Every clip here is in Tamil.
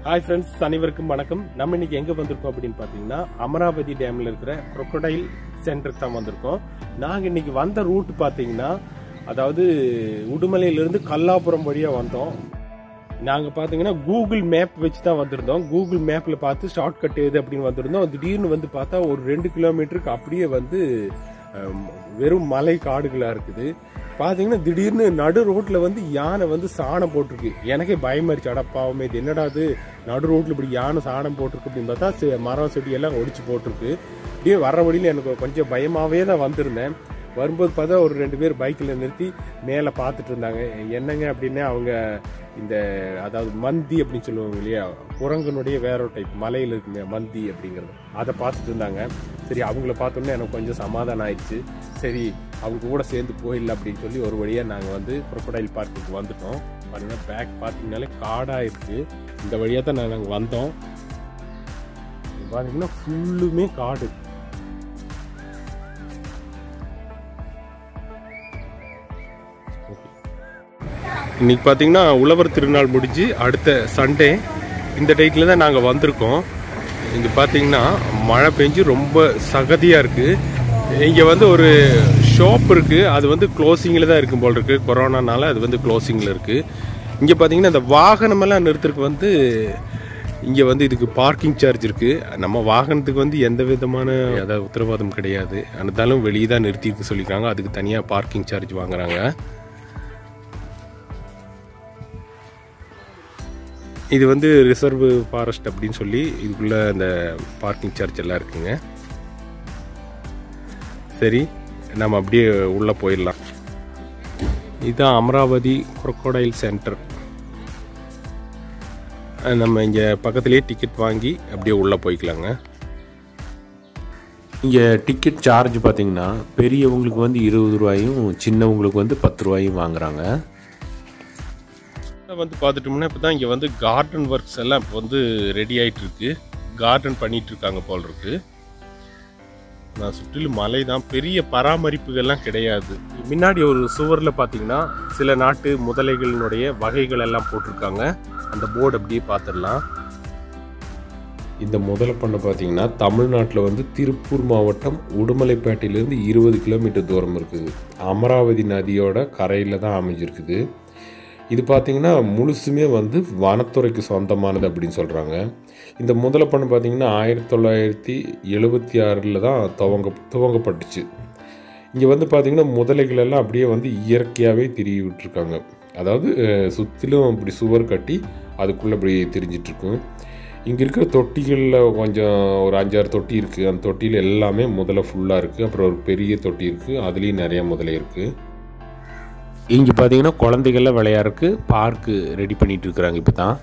ஹாய் ஃப்ரெண்ட்ஸ் அனைவருக்கும் வணக்கம் நம்ம இன்னைக்கு எங்க வந்திருக்கோம் அப்படின்னு பாத்தீங்கன்னா அமராவதி டேம்ல இருக்கிற crocodile சென்டருக்கு தான் வந்திருக்கோம் நாங்க இன்னைக்கு வந்த ரூட் பாத்தீங்கன்னா அதாவது உடுமலையிலிருந்து கல்லாபுரம் வழியா வந்தோம் நாங்க பாத்தீங்கன்னா கூகுள் மேப் வச்சு தான் வந்திருந்தோம் கூகுள் மேப்ல பார்த்து ஷார்ட் கட் எது அப்படின்னு வந்திருந்தோம் திடீர்னு வந்து பார்த்தா ஒரு ரெண்டு கிலோமீட்டருக்கு அப்படியே வந்து அஹ், வெறும் மலை காடுகளா இருக்குது பாத்தீங்கன்னா திடீர்னு நடு ரோட்ல வந்து யானை வந்து சாணம் போட்டிருக்கு எனக்கே பயமாயிருச்சு அடப்பாவமே இது என்னடா இது நடு ரோட்ல இப்படி யானை சாணம் போட்டிருக்கு அப்படின்னு பார்த்தா செ- மரம் செடி எல்லாம் ஒடிச்சு போட்டிருக்கு அப்படியே வர வழியில எனக்கு கொஞ்சம் பயமாவே தான் வந்திருந்தேன் வரும்போது பார்த்தா ஒரு ரெண்டு பேர் பைக்கில் நிறுத்தி மேலே பார்த்துட்டு இருந்தாங்க என்னங்க அப்படின்னு அவங்க இந்த அதாவது மந்தி அப்படின்னு சொல்லுவாங்க இல்லையா குரங்கனுடைய வேற ஒரு டைப் மலையில் இருக்குமே மந்தி அப்படிங்கிறது அதை பார்த்துட்டு இருந்தாங்க சரி அவங்கள பார்த்தோன்னே எனக்கு கொஞ்சம் சமாதானம் ஆயிடுச்சு சரி அவங்க கூட சேர்ந்து போயிடல அப்படின்னு சொல்லி ஒரு வழியாக நாங்கள் வந்து crocodile பார்க்குக்கு வந்துட்டோம் பாருங்க பேக் பார்த்தீங்கனாலே காடாக இருக்கு இந்த வழியாக தான் நாங்கள் வந்தோம் பார்த்தீங்கன்னா ஃபுல்லுமே காடு இன்னைக்கு பார்த்தீங்கன்னா உழவர் திருநாள் முடிஞ்சு அடுத்த சண்டே இந்த டேட்டில் தான் நாங்கள் வந்திருக்கோம் இங்கே பார்த்தீங்கன்னா மழை பெஞ்சு ரொம்ப சகதியாக இருக்குது இங்கே வந்து ஒரு ஷாப் இருக்குது அது வந்து க்ளோசிங்கில் தான் இருக்கும் போல் இருக்குது கொரோனானால அது வந்து க்ளோசிங்கில் இருக்குது இங்கே பார்த்தீங்கன்னா இந்த வாகனமெல்லாம் நிறுத்துறதுக்கு வந்து இங்கே வந்து இதுக்கு பார்க்கிங் சார்ஜ் இருக்குது நம்ம வாகனத்துக்கு வந்து எந்த விதமான அதாவது உத்தரவாதம் கிடையாது இருந்தாலும் வெளியே தான் நிறுத்திட்டு சொல்லியிருக்காங்க அதுக்கு தனியாக பார்க்கிங் சார்ஜ் வாங்குறாங்க இது வந்து ரிசர்வ் ஃபாரஸ்ட் அப்படின்னு சொல்லி இதுக்குள்ள அந்த பார்க்கிங் சார்ஜ் எல்லாம் இருக்குங்க சரி நம்ம அப்படியே உள்ள போயிடலாம் இதுதான் அமராவதி crocodile சென்டர் நம்ம இங்கே பக்கத்துலேயே டிக்கெட் வாங்கி அப்படியே உள்ளே போய்க்கலாங்க இங்கே டிக்கெட் சார்ஜ் பார்த்தீங்கன்னா பெரியவங்களுக்கு வந்து இருபது ரூபாயும் சின்னவங்களுக்கு வந்து பத்து ரூபாயும் வாங்குறாங்க வந்து பார்த்துட்டோம்னா இப்போ தான் இங்கே வந்து கார்டன் ஒர்க்ஸ் எல்லாம் இப்போ வந்து ரெடி ஆயிட்டு இருக்கு கார்டன் பண்ணிட்டு இருக்காங்க போல் இருக்கு நான் சுற்றிலும் மலை தான் பெரிய பராமரிப்புகள்லாம் கிடையாது முன்னாடி ஒரு சுவரில் பார்த்தீங்கன்னா சில நாட்டு முதலைகளினுடைய வகைகள் எல்லாம் போட்டிருக்காங்க அந்த போர்டு அப்படியே பார்த்துடலாம் இந்த முதல பண்ணை பார்த்தீங்கன்னா தமிழ்நாட்டில் வந்து திருப்பூர் மாவட்டம் உடுமலைப்பேட்டையிலேருந்து இருபது கிலோமீட்டர் தூரம் இருக்குது அமராவதி நதியோட கரையில் தான் அமைஞ்சிருக்குது இது பார்த்தீங்கன்னா முழுசுமே வந்து வனத்துறைக்கு சொந்தமானது அப்படின்னு சொல்கிறாங்க இந்த முதல பண்ணை பார்த்தீங்கன்னா ஆயிரத்தி தொள்ளாயிரத்தி எழுபத்தி ஆறில் தான் துவங்க துவங்கப்பட்டுச்சு இங்கே வந்து பார்த்தீங்கன்னா முதலைகள் எல்லாம் அப்படியே வந்து இயற்கையாகவே திரிவி விட்டுருக்காங்க அதாவது அஹ், சுற்றிலும் இப்படி சுவர் கட்டி அதுக்குள்ளே இப்படி திரிஞ்சிட்டு இருக்கும் இங்கே இருக்கிற தொட்டிகளில் கொஞ்சம் ஒரு அஞ்சாறு தொட்டி இருக்குது அந்த தொட்டியில் எல்லாமே முதல்ல ஃபுல்லாக இருக்குது அப்புறம் ஒரு பெரிய தொட்டி இருக்குது அதுலேயும் நிறைய முதலை இருக்குது இங்கே பார்த்தீங்கன்னா குழந்தைகள்லாம் விளையாடுறதுக்கு பார்க்கு ரெடி பண்ணிட்டு இருக்கிறாங்க இப்போ தான்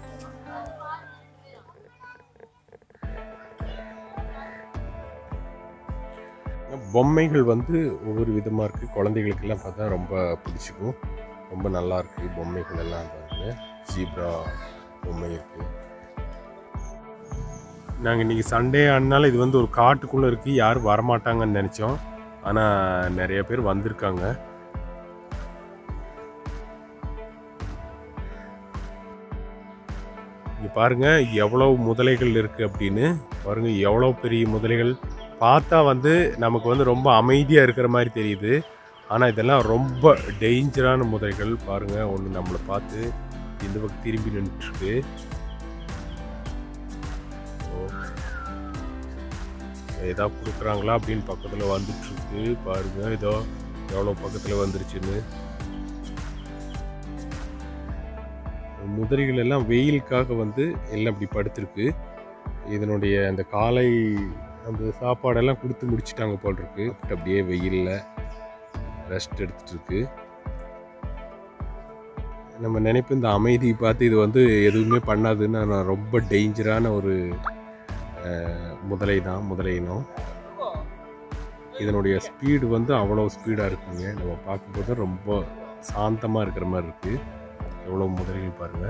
பொம்மைகள் வந்து ஒவ்வொரு விதமாக இருக்குது குழந்தைகளுக்கெல்லாம் பார்த்தா ரொம்ப பிடிச்சிக்கும் ரொம்ப நல்லா இருக்குது பொம்மைகள் எல்லாம் பாருங்க ஜீப்ரா பொம்மை இருக்குது நாங்கள் இன்றைக்கி சண்டே ஆனால இது வந்து ஒரு காட்டுக்குள்ளே இருக்குது யாரும் வரமாட்டாங்கன்னு நினச்சோம் ஆனால் நிறைய பேர் வந்திருக்காங்க இங்க பாருங்க எவ்வளவு முதலைகள் இருக்கு அப்படின்னு பாருங்க எவ்வளவு பெரிய முதலைகள் பார்த்தா வந்து நமக்கு வந்து ரொம்ப அமைதியா இருக்கிற மாதிரி தெரியுது ஆனா இதெல்லாம் ரொம்ப டேஞ்சரான முதலைகள் பாருங்க ஒன்று நம்மளை பார்த்து இந்த பக்கம் திரும்பி நின்றுட்டு இருக்கு ஓ. ஏதா கொடுக்குறாங்களா அப்படின்னு பக்கத்துல வந்துட்டு இருக்கு பாருங்க ஏதோ எவ்வளோ பக்கத்துல வந்துருச்சுன்னு முதலைகள் எல்லாம் வெயிலுக்காக வந்து எல்லாம் இப்படி படுத்திருக்கு இதனுடைய அந்த காலை அந்த சாப்பாடெல்லாம் கொடுத்து முடிச்சிட்டாங்க போல் இருக்கு அப்படியே வெயிலில் ரெஸ்ட் எடுத்துட்டு இருக்கு நம்ம நினைப்பு இந்த அமைதி பார்த்து இது வந்து எதுவுமே பண்ணாதுன்னு ஆனால் ரொம்ப டேஞ்சரான ஒரு அஹ், முதலை தான் முதலை இனம் இதனுடைய ஸ்பீடு வந்து அவ்வளோ ஸ்பீடாக இருக்குங்க நம்ம பார்க்கும்போது ரொம்ப சாந்தமாக இருக்கிற மாதிரி இருக்குது எவ்வளோ முதலைகள் பாருங்க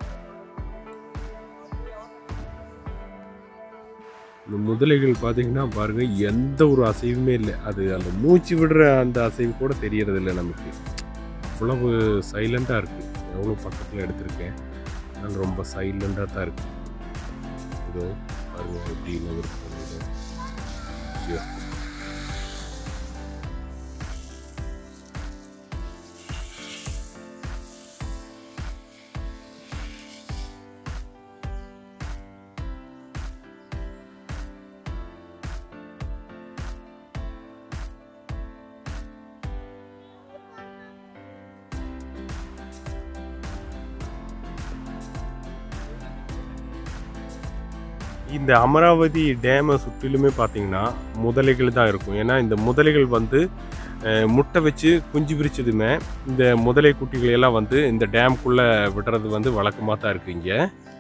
இந்த முதலைகள் பார்த்தீங்கன்னா பாருங்க எந்த ஒரு அசைவுமே இல்லை அது அந்த மூச்சு விடுற அந்த அசைவு கூட தெரியறது இல்லை நமக்கு அவ்வளவு சைலண்டாக இருக்கு எவ்வளோ பக்கத்தில் எடுத்திருக்கேன் அதனால ரொம்ப சைலண்டாக தான் இருக்கு இதோ பாருங்க எப்படி நகர் போகுது ஐயோ. இந்த அமராவதி டேமை சுற்றிலுமே பார்த்தீங்கன்னா முதலைகள் தான் இருக்கும் ஏன்னா இந்த முதலைகள் வந்து அஹ், முட்டை வச்சு குஞ்சு பிரிச்சதுமே இந்த முதலை குட்டிகளை எல்லாம் வந்து இந்த டேம்குள்ளே விடுறது வந்து வழக்கமாக தான் இருக்கு இங்கே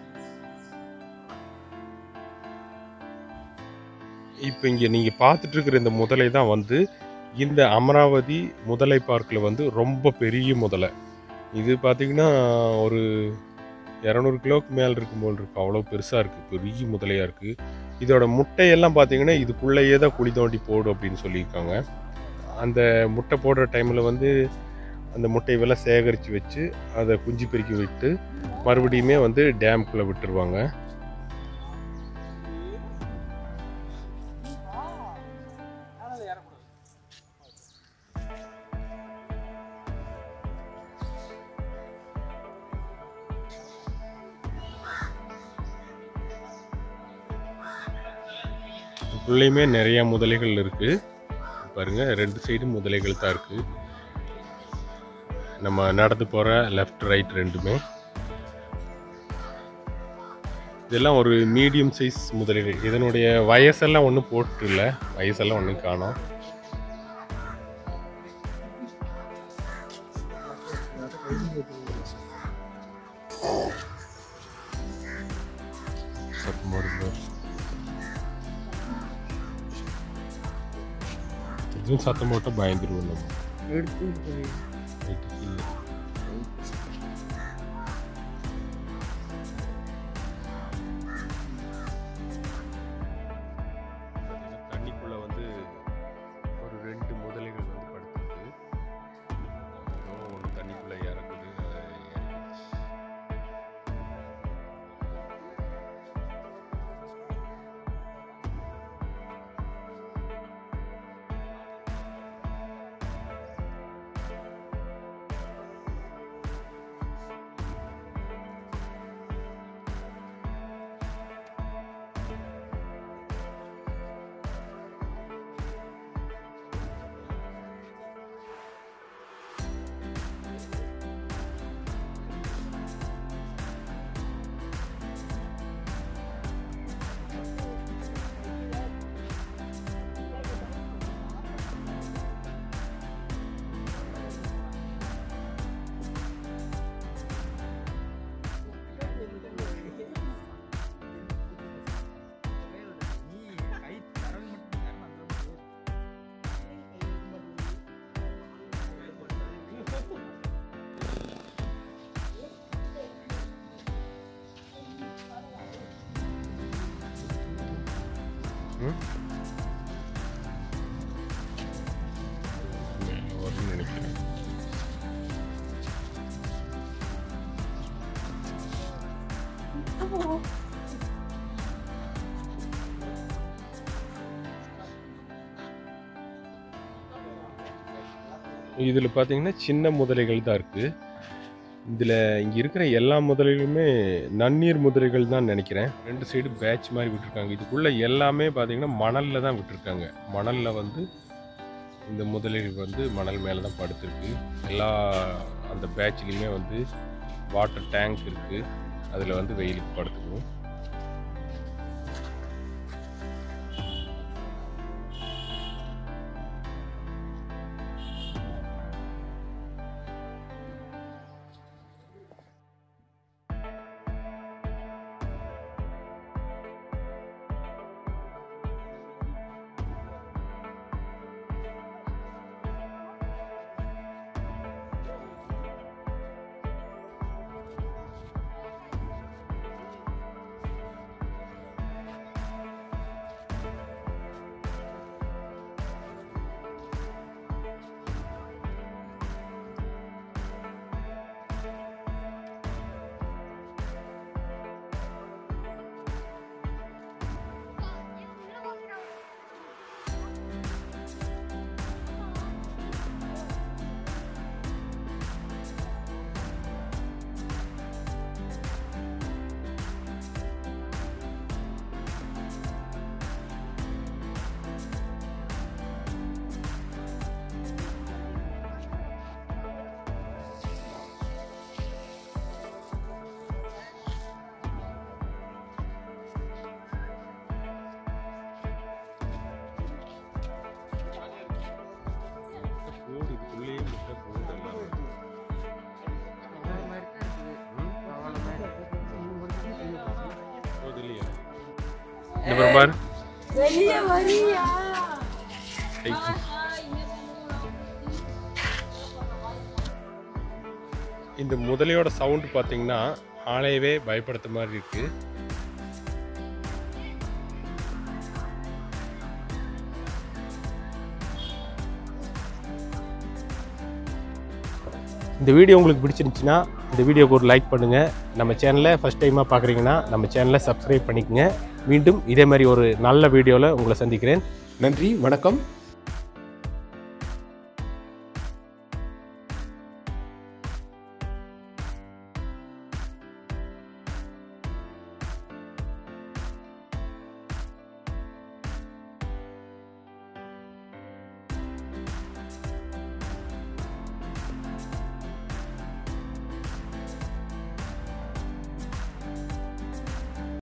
இப்போ இங்கே நீங்கள் பார்த்துட்டு இருக்கிற இந்த முதலை தான் வந்து இந்த அமராவதி முதலை பார்க்கில் வந்து ரொம்ப பெரிய முதலை இது பார்த்தீங்கன்னா ஒரு இரநூறு கிலோவுக்கு மேலே இருக்கும் போல் இருக்கு அவ்வளோ பெருசாக இருக்குது பெரிய முதலையாக இருக்குது இதோட முட்டையெல்லாம் பார்த்தீங்கன்னா இதுக்குள்ளேயே தான் குழி தோண்டி போடும் அப்படின்னு சொல்லியிருக்காங்க அந்த முட்டை போடுற டைமில் வந்து அந்த முட்டையெல்லாம் சேகரித்து வச்சு அதை குஞ்சு பெருக்கி விட்டு மறுபடியுமே வந்து டேம்குள்ளே விட்டுருவாங்க உள்ளேயுமே நிறைய முதலைகள் இருக்கு பாருங்க ரெண்டு சைடும் முதலைகள் தான் இருக்கு நம்ம நடந்து போற லெஃப்ட் ரைட் ரெண்டுமே இதெல்லாம் ஒரு மீடியம் சைஸ் முதலைகள் இதனுடைய வயசெல்லாம் ஒன்றும் போட்டு இல்லை வயசெல்லாம் ஒன்றும் காணோம் சத்தமா இருக்கு. இதுவும் சத்தம் போட்டால் பயந்துருவோம் நம்ம எடுத்து போய் Right, இல்ல. தண்ணிக்குள்ள வந்து ஒரு ரெண்டு முதலைகள் வந்து படுத்துருக்கு ஏதோ ஒன்று தண்ணிக்குள்ள இறக்குது அது இறங்கிடுச்சு. ம்? மேல வரும்னு நினைக்கிறேன் இதில் பார்த்தீங்கன்னா சின்ன முதலைகள் தான் இருக்குது இதில் இங்கே இருக்கிற எல்லா முதலைகளுமே நன்னீர் முதலைகள் தான் நினைக்கிறேன் ரெண்டு சைடு பேட்ச் மாதிரி விட்டுருக்காங்க இதுக்குள்ளே எல்லாமே பார்த்தீங்கன்னா மணலில் தான் விட்டுருக்காங்க மணலில் வந்து இந்த முதலைகள் வந்து மணல் மேலே தான் படுத்திருக்கு எல்லா அந்த பேட்ச்லேயுமே வந்து வாட்டர் டேங்க் இருக்குது அதில் வந்து வெயிலுக்கு படுத்துக்கும் இந்த பாரு பாரு வெளியே வரியா இந்த முதலையோட சவுண்ட் பார்த்தீங்கன்னா ஆளையவே பயப்படுத்த மாதிரி இருக்கு இந்த வீடியோ உங்களுக்கு பிடிச்சிருந்துச்சுன்னா இந்த வீடியோக்கு ஒரு லைக் பண்ணுங்கள் நம்ம சேனலை ஃபஸ்ட் டைமாக பார்க்குறீங்கன்னா நம்ம சேனலை சப்ஸ்கிரைப் பண்ணிக்கங்க மீண்டும் இதே மாதிரி ஒரு நல்ல வீடியோவில் உங்களை சந்திக்கிறேன் நன்றி வணக்கம்